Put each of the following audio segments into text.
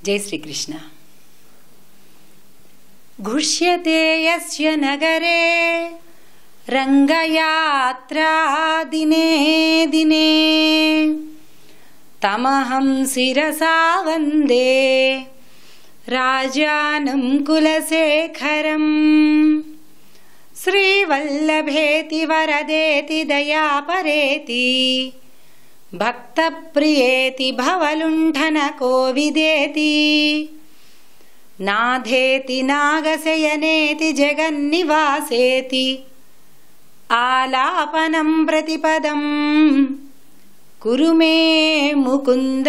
జై శ్రీకృష్ణ घुष्यते यस्य नगरे रङ्गयात्रा दिने दिने तमहं शिरसा वन्दे राजानं कुलशेखरम् श्रीवल्लभेति वरदेति दयापरेति भक्तप्रियेति भवलुण्ठनकोविदेति नाधेति नागशयनेति जगन्निवासेति आलापनं प्रतिपदं కురు మే ముకుంద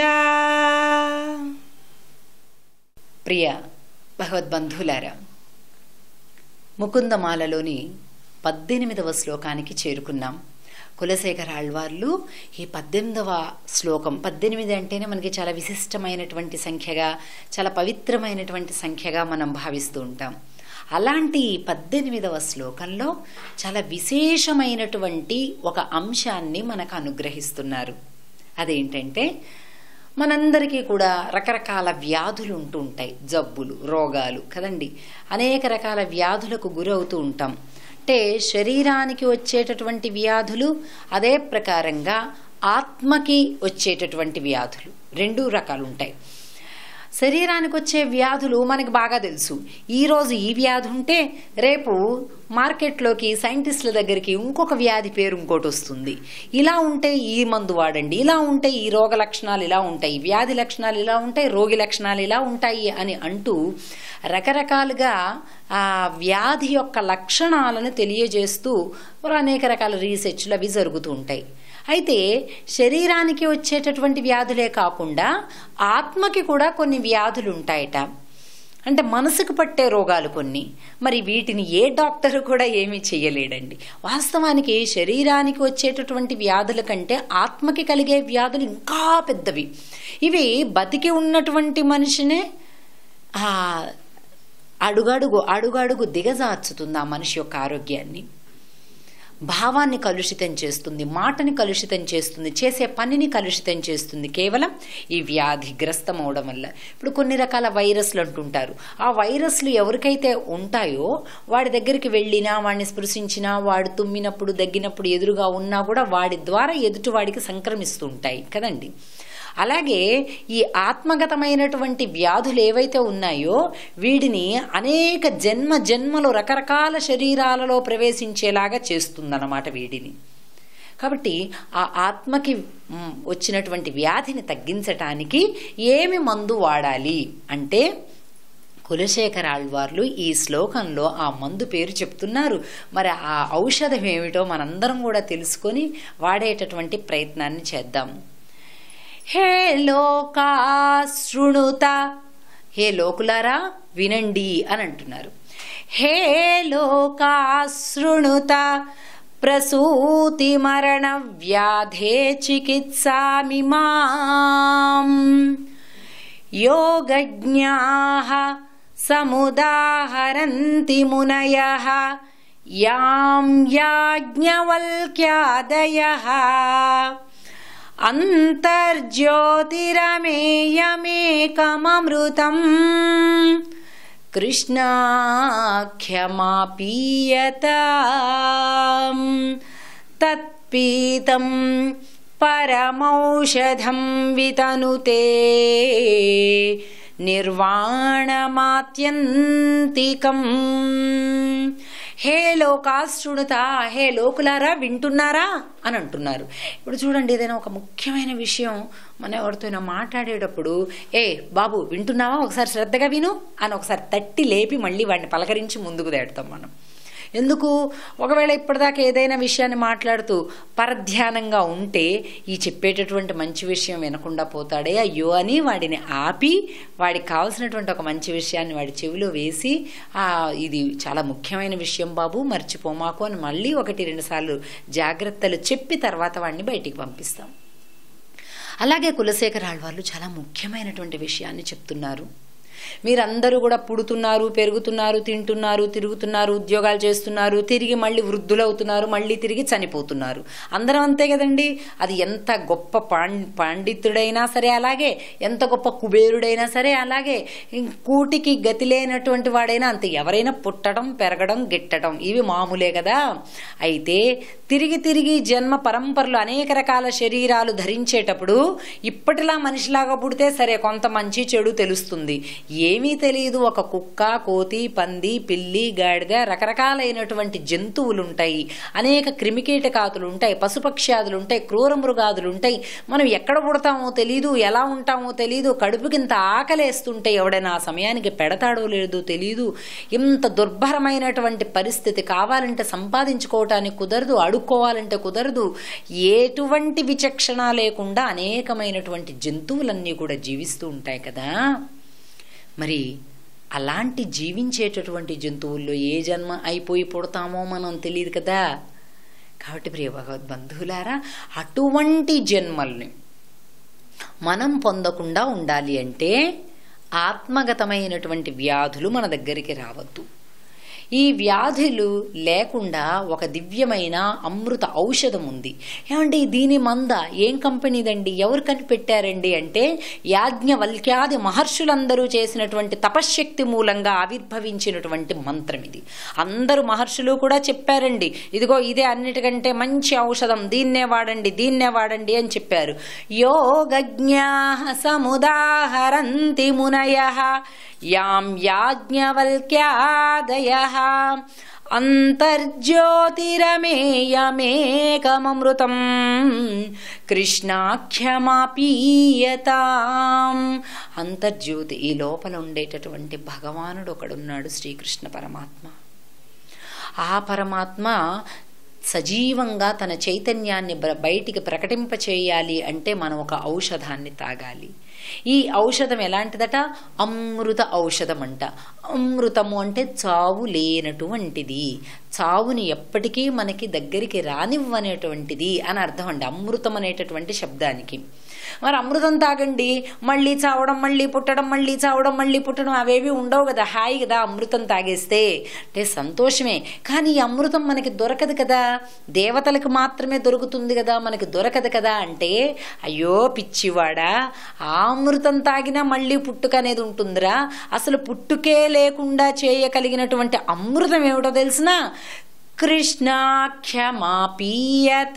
ప్రియ భగవద్బంధులారా ముకుందమాలలోని పద్దెనిమిదవ శ్లోకానికి చేరుకున్నాం కులశేఖర ఆళ్వార్లు ఈ పద్దెనిమిదవ శ్లోకం పద్దెనిమిది అంటేనే మనకి చాలా విశిష్టమైనటువంటి సంఖ్యగా చాలా పవిత్రమైనటువంటి సంఖ్యగా మనం భావిస్తూ ఉంటాం అలాంటి పద్దెనిమిదవ శ్లోకంలో చాలా విశేషమైనటువంటి ఒక అంశాన్ని మనకు అనుగ్రహిస్తున్నారు అదేంటంటే మనందరికీ కూడా రకరకాల వ్యాధులు ఉంటూ ఉంటాయి జబ్బులు రోగాలు కదండి అనేక రకాల వ్యాధులకు గురవుతూ ఉంటాం అంటే శరీరానికి వచ్చేటటువంటి వ్యాధులు అదే ప్రకారంగా ఆత్మకి వచ్చేటటువంటి వ్యాధులు రెండు రకాలు ఉంటాయి శరీరానికి వచ్చే వ్యాధులు మనకి బాగా తెలుసు ఈరోజు ఈ వ్యాధి ఉంటే రేపు మార్కెట్లోకి సైంటిస్టుల దగ్గరికి ఇంకొక వ్యాధి పేరు ఇంకోటి వస్తుంది ఇలా ఉంటే ఈ మందు వాడండి ఇలా ఉంటే ఈ రోగ లక్షణాలు ఇలా ఉంటాయి వ్యాధి లక్షణాలు ఇలా ఉంటాయి రోగి లక్షణాలు ఇలా ఉంటాయి అని అంటూ రకరకాలుగా ఆ వ్యాధి యొక్క లక్షణాలను తెలియజేస్తూ అనేక రకాల రీసెర్చ్లు అవి జరుగుతూ ఉంటాయి అయితే శరీరానికి వచ్చేటటువంటి వ్యాధులే కాకుండా ఆత్మకి కూడా కొన్ని వ్యాధులు ఉంటాయట అంటే మనసుకు పట్టే రోగాలు కొన్ని మరి వీటిని ఏ డాక్టర్ కూడా ఏమీ చెయ్యలేడండి వాస్తవానికి శరీరానికి వచ్చేటటువంటి వ్యాధుల కంటే ఆత్మకి కలిగే వ్యాధులు ఇంకా పెద్దవి ఇవి బతికి ఉన్నటువంటి మనిషినే అడుగడుగు అడుగడుగు దిగజార్చుతుంది ఆ మనిషి యొక్క ఆరోగ్యాన్ని భావాన్ని కలుషితం చేస్తుంది మాటని కలుషితం చేస్తుంది చేసే పనిని కలుషితం చేస్తుంది కేవలం ఈ వ్యాధిగ్రస్తం అవడం వల్ల ఇప్పుడు కొన్ని రకాల వైరస్లు అంటుంటారు ఆ వైరస్లు ఎవరికైతే ఉంటాయో వాడి దగ్గరికి వెళ్ళినా వాడిని స్పృశించినా వాడు తుమ్మినప్పుడు దగ్గినప్పుడు ఎదురుగా ఉన్నా కూడా వాడి ద్వారా ఎదుటి వాడికి సంక్రమిస్తూ ఉంటాయి కదండి అలాగే ఈ ఆత్మగతమైనటువంటి వ్యాధులు ఏవైతే ఉన్నాయో వీడిని అనేక జన్మ జన్మలు రకరకాల శరీరాలలో ప్రవేశించేలాగా చేస్తుందన్నమాట వీడిని కాబట్టి ఆ ఆత్మకి వచ్చినటువంటి వ్యాధిని తగ్గించటానికి ఏమి మందు వాడాలి అంటే కులశేఖర ఆళ్వార్లు ఈ శ్లోకంలో ఆ మందు పేరు చెప్తున్నారు మరి ఆ ఔషధం ఏమిటో మనందరం కూడా తెలుసుకొని వాడేటటువంటి ప్రయత్నాన్ని చేద్దాం హే లోకా శృణుత హే లోకులారా వినండి అని అంటున్నారు హే లోకా శృణుత ప్రసూతి మరణ వ్యాధే చికిత్సామి మాం యోగజ్ఞా సముదాహరంతి మునయ యాం యాజ్ఞవల్క్యాదయ అంతర్జ్యోతిరమేయమేకమమృతం కృష్ణాఖ్యమాపీయత తత్పీతం పరమౌషధం వితనుతే నిర్వాణమాత్యంతికం హే లోకాశ్రుడుత హే లోకులారా వింటున్నారా అని అంటున్నారు ఇప్పుడు చూడండి ఏదైనా ఒక ముఖ్యమైన విషయం మనం ఎవరితోనో మాట్లాడేటప్పుడు ఏ బాబు వింటున్నావా ఒకసారి శ్రద్ధగా విను అని ఒకసారి తట్టి లేపి మళ్ళీ వాడిని పలకరించి ముందుకు తేడతాం మనం ఎందుకు ఒకవేళ ఇప్పటిదాకా ఏదైనా విషయాన్ని మాట్లాడుతూ పరధ్యానంగా ఉంటే ఈ చెప్పేటటువంటి మంచి విషయం వినకుండా పోతాడే అయ్యో అని వాడిని ఆపి వాడికి కావాల్సినటువంటి ఒక మంచి విషయాన్ని వాడి చెవిలో వేసి ఇది చాలా ముఖ్యమైన విషయం బాబు మర్చిపోమాకు అని మళ్ళీ ఒకటి రెండు సార్లు జాగ్రత్తలు చెప్పి తర్వాత వాడిని బయటికి పంపిస్తాం అలాగే కులశేఖర ఆళ్వార్లు చాలా ముఖ్యమైనటువంటి విషయాన్ని చెప్తున్నారు మీరందరూ కూడా పుడుతున్నారు పెరుగుతున్నారు తింటున్నారు తిరుగుతున్నారు ఉద్యోగాలు చేస్తున్నారు తిరిగి మళ్ళీ వృద్ధులవుతున్నారు మళ్ళీ తిరిగి చనిపోతున్నారు అందరం అంతే కదండి అది ఎంత గొప్ప పాం పాండితుడైనా సరే అలాగే ఎంత గొప్ప కుబేరుడైనా సరే అలాగే కూటికి గతి లేనటువంటి వాడైనా అంతే ఎవరైనా పుట్టడం పెరగడం గిట్టడం ఇవి మామూలే కదా అయితే తిరిగి తిరిగి జన్మ పరంపరలు అనేక రకాల శరీరాలు ధరించేటప్పుడు ఇప్పటిలా మనిషిలాగా పుడితే సరే కొంత మంచి చెడు తెలుస్తుంది ఏమీ తెలియదు ఒక కుక్క కోతి పంది పిల్లి గాడిద రకరకాలైనటువంటి జంతువులు ఉంటాయి అనేక క్రిమికీటకాతులు ఉంటాయి పశుపక్ష్యాదులు ఉంటాయి క్రూర మృగాదులు ఉంటాయి మనం ఎక్కడ పుడతామో తెలీదు ఎలా ఉంటామో తెలీదు కడుపుకింత ఆకలేస్తుంటే ఎవడైనా ఆ సమయానికి పెడతాడో లేదో తెలీదు ఇంత దుర్భరమైనటువంటి పరిస్థితి కావాలంటే సంపాదించుకోవటానికి కుదరదు అడుక్కోవాలంటే కుదరదు ఎటువంటి విచక్షణ లేకుండా అనేకమైనటువంటి జంతువులన్నీ కూడా జీవిస్తూ ఉంటాయి కదా మరి అలాంటి జీవించేటటువంటి జంతువుల్లో ఏ జన్మ అయిపోయి పుడతామో మనం తెలియదు కదా కాబట్టి ప్రియ భగవద్ బంధువులారా అటువంటి జన్మల్ని మనం పొందకుండా ఉండాలి అంటే ఆత్మగతమైనటువంటి వ్యాధులు మన దగ్గరికి రావద్దు ఈ వ్యాధులు లేకుండా ఒక దివ్యమైన అమృత ఔషధం ఉంది ఏమండి దీని మంద ఏం కంపెనీదండి ఎవరు కనిపెట్టారండి అంటే యాజ్ఞవల్క్యాది మహర్షులందరూ చేసినటువంటి తపశ్శక్తి మూలంగా ఆవిర్భవించినటువంటి మంత్రం ఇది అందరూ మహర్షులు కూడా చెప్పారండి ఇదిగో ఇదే అన్నిటికంటే మంచి ఔషధం దీన్నే వాడండి దీన్నే వాడండి అని చెప్పారు యోగజ్ఞా సముదాహరంతి మునయ యాం యాజ్ఞవల్క్యాదయ అంతర్జ్యోతిరమేయమేకమృతం కృష్ణాఖ్యమాపీయతాం అంతర్జ్యోతి ఈ లోపల ఉండేటటువంటి భగవానుడు ఒకడున్నాడు శ్రీకృష్ణ పరమాత్మ ఆ పరమాత్మ సజీవంగా తన చైతన్యాన్ని బయటికి ప్రకటింపచేయాలి అంటే మనం ఒక ఔషధాన్ని తాగాలి ఈ ఔషధం ఎలాంటిదట అమృత ఔషధం అంట అమృతము అంటే చావు లేనటువంటిది చావుని ఎప్పటికీ మనకి దగ్గరికి రానివ్వనేటువంటిది అని అర్థం అండి అమృతం అనేటటువంటి శబ్దానికి మరి అమృతం తాగండి మళ్ళీ చావడం మళ్ళీ పుట్టడం మళ్ళీ చావడం మళ్ళీ పుట్టడం అవేవి ఉండవు కదా హాయి కదా అమృతం తాగేస్తే అంటే సంతోషమే కానీ ఈ అమృతం మనకి దొరకదు కదా దేవతలకు మాత్రమే దొరుకుతుంది కదా మనకి దొరకదు కదా అంటే అయ్యో పిచ్చివాడా ఆ అమృతం తాగినా మళ్ళీ పుట్టుక అనేది ఉంటుందిరా అసలు పుట్టుకే లేకుండా చేయగలిగినటువంటి అమృతం ఏమిటో తెలిసినా కృష్ణాఖ్యమాపీయత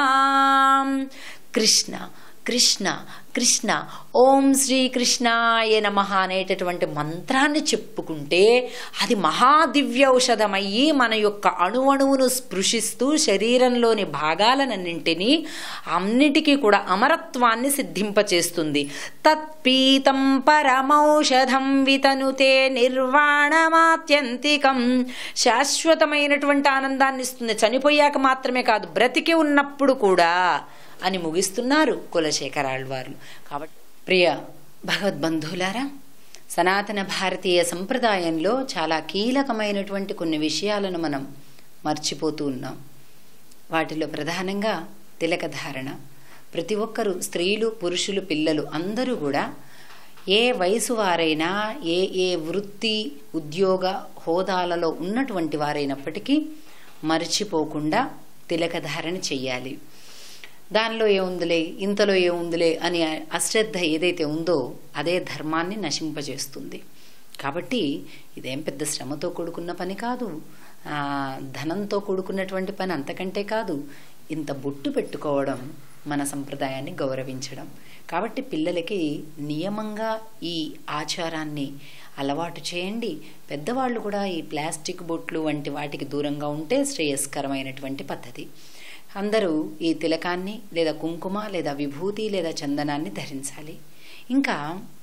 కృష్ణ కృష్ణ కృష్ణ ఓం శ్రీకృష్ణాయ నమ అనేటటువంటి మంత్రాన్ని చెప్పుకుంటే అది మహాదివ్య ఔషధమయ్యి మన యొక్క అణువణువును స్పృశిస్తూ శరీరంలోని భాగాలనన్నింటినీ అన్నిటికీ కూడా అమరత్వాన్ని సిద్ధింపచేస్తుంది తత్పీతం పరమౌషధం వితనుతే నిర్వాణమాత్యంతికం శాశ్వతమైనటువంటి ఆనందాన్ని ఇస్తుంది చనిపోయాక మాత్రమే కాదు బ్రతికి ఉన్నప్పుడు కూడా అని ముగిస్తున్నారు కులశేఖరాళ్వారు కాబట్టి ప్రియ భగవద్బంధువులారా సనాతన భారతీయ సంప్రదాయంలో చాలా కీలకమైనటువంటి కొన్ని విషయాలను మనం మర్చిపోతూ ఉన్నాం వాటిలో ప్రధానంగా తిలకధారణ ప్రతి ఒక్కరూ స్త్రీలు పురుషులు పిల్లలు అందరూ కూడా ఏ వయసు వారైనా ఏ ఏ వృత్తి ఉద్యోగ హోదాలలో ఉన్నటువంటి వారైనప్పటికీ మర్చిపోకుండా తిలకధారణ చెయ్యాలి దానిలో ఏముందిలే ఇంతలో ఏముందిలే అని అశ్రద్ధ ఏదైతే ఉందో అదే ధర్మాన్ని నశింపజేస్తుంది కాబట్టి ఇదేం పెద్ద శ్రమతో కూడుకున్న పని కాదు ధనంతో కూడుకున్నటువంటి పని అంతకంటే కాదు ఇంత బొట్టు పెట్టుకోవడం మన సంప్రదాయాన్ని గౌరవించడం కాబట్టి పిల్లలకి నియమంగా ఈ ఆచారాన్ని అలవాటు చేయండి పెద్దవాళ్ళు కూడా ఈ ప్లాస్టిక్ బొట్లు వంటి వాటికి దూరంగా ఉంటే శ్రేయస్కరమైనటువంటి పద్ధతి అందరూ ఈ తిలకాన్ని లేదా కుంకుమ లేదా విభూతి లేదా చందనాన్ని ధరించాలి ఇంకా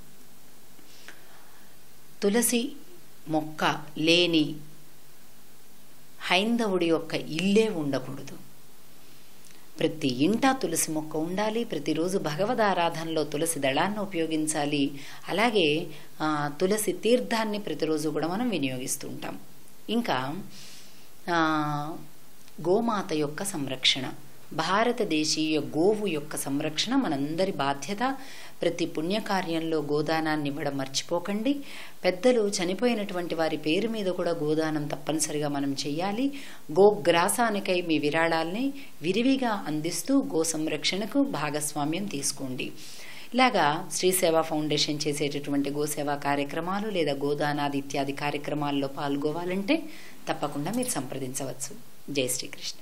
తులసి మొక్క లేని హైందవుడి యొక్క ఇల్లే ఉండకూడదు ప్రతి ఇంట తులసి మొక్క ఉండాలి ప్రతిరోజు భగవద్ ఆరాధనలో తులసి దళాన్ని ఉపయోగించాలి అలాగే తులసి తీర్థాన్ని ప్రతిరోజు కూడా మనం వినియోగిస్తూ ఉంటాం ఇంకా గోమాత యొక్క సంరక్షణ భారతదేశీయ గోవు యొక్క సంరక్షణ మనందరి బాధ్యత ప్రతి పుణ్యకార్యంలో గోదానాన్ని ఇవ్వడం మర్చిపోకండి పెద్దలు చనిపోయినటువంటి వారి పేరు మీద కూడా గోదానం తప్పనిసరిగా మనం చేయాలి గోగ్రాసానికై మీ విరాళాల్ని విరివిగా అందిస్తూ గో సంరక్షణకు భాగస్వామ్యం తీసుకోండి ఇలాగా శ్రీ సేవా ఫౌండేషన్ చేసేటటువంటి గోసేవా కార్యక్రమాలు లేదా గోదానాది ఇత్యాది కార్యక్రమాల్లో పాల్గొవాలంటే తప్పకుండా మీరు సంప్రదించవచ్చు జై శ్రీకృష్ణ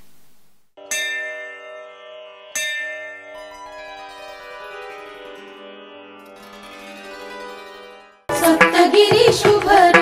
सप्तगिरि शुभरो